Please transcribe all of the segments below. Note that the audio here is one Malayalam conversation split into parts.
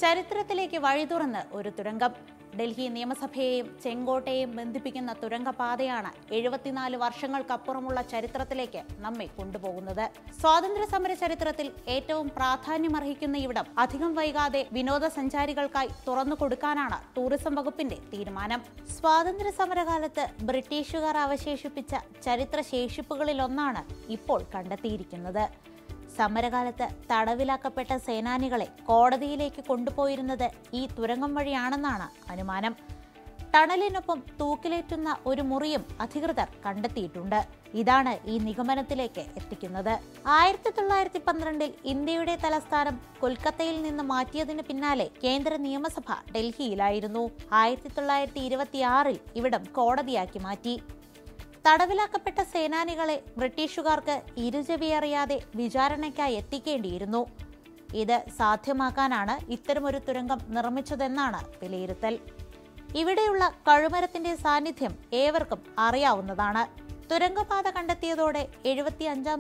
ചരിത്രത്തിലേക്ക് വഴി തുറന്ന് ഒരു തുരങ്കം ഡൽഹി നിയമസഭയെയും ചെങ്കോട്ടയെയും ബന്ധിപ്പിക്കുന്ന തുരങ്കപാതയാണ് എഴുപത്തിനാല് വർഷങ്ങൾക്കപ്പുറമുള്ള ചരിത്രത്തിലേക്ക് നമ്മെ കൊണ്ടുപോകുന്നത് സ്വാതന്ത്ര്യ സമര ചരിത്രത്തിൽ ഏറ്റവും പ്രാധാന്യമർഹിക്കുന്ന ഇവിടം അധികം വൈകാതെ വിനോദസഞ്ചാരികൾക്കായി തുറന്നു കൊടുക്കാനാണ് ടൂറിസം വകുപ്പിന്റെ തീരുമാനം സ്വാതന്ത്ര്യ സമരകാലത്ത് ബ്രിട്ടീഷുകാർ അവശേഷിപ്പിച്ച ചരിത്ര ശേഷിപ്പുകളിലൊന്നാണ് ഇപ്പോൾ കണ്ടെത്തിയിരിക്കുന്നത് സമരകാലത്ത് തടവിലാക്കപ്പെട്ട സേനാനികളെ കോടതിയിലേക്ക് കൊണ്ടുപോയിരുന്നത് ഈ തുരങ്കം വഴിയാണെന്നാണ് അനുമാനം ടണലിനൊപ്പം തൂക്കിലേറ്റുന്ന ഒരു മുറിയും അധികൃതർ കണ്ടെത്തിയിട്ടുണ്ട് ഇതാണ് ഈ നിഗമനത്തിലേക്ക് എത്തിക്കുന്നത് ആയിരത്തി തൊള്ളായിരത്തി പന്ത്രണ്ടിൽ ഇന്ത്യയുടെ തലസ്ഥാനം കൊൽക്കത്തയിൽ നിന്ന് മാറ്റിയതിന് പിന്നാലെ കേന്ദ്ര നിയമസഭ ഡൽഹിയിലായിരുന്നു ആയിരത്തി തൊള്ളായിരത്തി ഇരുപത്തിയാറിൽ ഇവിടം കോടതിയാക്കി മാറ്റി തടവിലാക്കപ്പെട്ട സേനാനികളെ ബ്രിട്ടീഷുകാർക്ക് ഇരുചെവിയറിയാതെ വിചാരണയ്ക്കായി എത്തിക്കേണ്ടിയിരുന്നു ഇത് സാധ്യമാക്കാനാണ് ഇത്തരമൊരു തുരങ്കം നിർമ്മിച്ചതെന്നാണ് വിലയിരുത്തൽ ഇവിടെയുള്ള കഴുമരത്തിന്റെ സാന്നിധ്യം ഏവർക്കും അറിയാവുന്നതാണ് തുരങ്കപാത കണ്ടെത്തിയതോടെ എഴുപത്തി അഞ്ചാം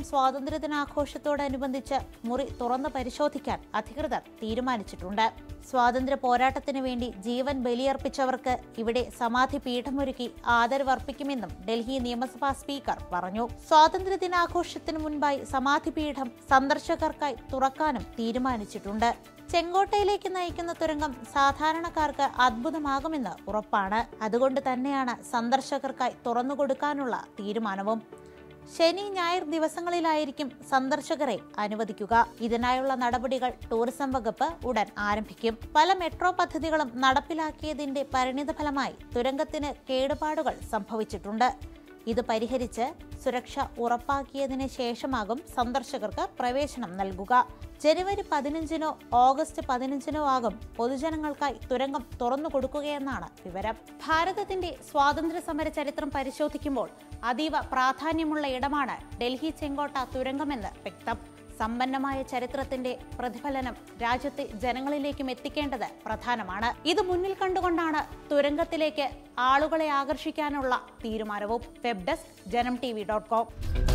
സ്വാതന്ത്ര്യദിനാഘോഷത്തോടനുബന്ധിച്ച് മുറി തുറന്നു പരിശോധിക്കാൻ അധികൃതർ തീരുമാനിച്ചിട്ടുണ്ട് സ്വാതന്ത്ര്യ പോരാട്ടത്തിനു വേണ്ടി ജീവൻ ബലിയർപ്പിച്ചവർക്ക് ഇവിടെ സമാധി പീഠമൊരുക്കി ആദരവർപ്പിക്കുമെന്നും ഡൽഹി നിയമസഭാ സ്പീക്കർ പറഞ്ഞു സ്വാതന്ത്ര്യ ദിനാഘോഷത്തിനു മുൻപായി സമാധി പീഠം സന്ദർശകർക്കായി തുറക്കാനും തീരുമാനിച്ചിട്ടുണ്ട് ചെങ്കോട്ടയിലേക്ക് നയിക്കുന്ന തുരങ്കം സാധാരണക്കാർക്ക് അത്ഭുതമാകുമെന്ന് ഉറപ്പാണ് അതുകൊണ്ട് തന്നെയാണ് സന്ദർശകർക്കായി തുറന്നുകൊടുക്കാനുള്ള തീരുമാനവും ശനി ഞായർ ദിവസങ്ങളിലായിരിക്കും സന്ദർശകരെ അനുവദിക്കുക ഇതിനായുള്ള നടപടികൾ ടൂറിസം വകുപ്പ് ഉടൻ ആരംഭിക്കും പല മെട്രോ പദ്ധതികളും നടപ്പിലാക്കിയതിന്റെ പരിണിതഫലമായി തുരങ്കത്തിന് കേടുപാടുകൾ സംഭവിച്ചിട്ടുണ്ട് ഇത് പരിഹരിച്ച് സുരക്ഷ ഉറപ്പാക്കിയതിന് ശേഷമാകും സന്ദർശകർക്ക് പ്രവേശനം നൽകുക ജനുവരി പതിനഞ്ചിനോ ഓഗസ്റ്റ് പതിനഞ്ചിനോ ആകും പൊതുജനങ്ങൾക്കായി തുരങ്കം തുറന്നു കൊടുക്കുകയെന്നാണ് വിവരം ഭാരതത്തിന്റെ സ്വാതന്ത്ര്യ സമര ചരിത്രം പരിശോധിക്കുമ്പോൾ അതീവ പ്രാധാന്യമുള്ള ഇടമാണ് ഡൽഹി ചെങ്കോട്ട തുരങ്കമെന്ന് വ്യക്തം സമ്പന്നമായ ചരിത്രത്തിന്റെ പ്രതിഫലനം രാജ്യത്തെ ജനങ്ങളിലേക്കും എത്തിക്കേണ്ടത് പ്രധാനമാണ് ഇത് മുന്നിൽ കണ്ടുകൊണ്ടാണ് തുരങ്കത്തിലേക്ക് ആളുകളെ ആകർഷിക്കാനുള്ള തീരുമാനവും web desk Janam T V dot com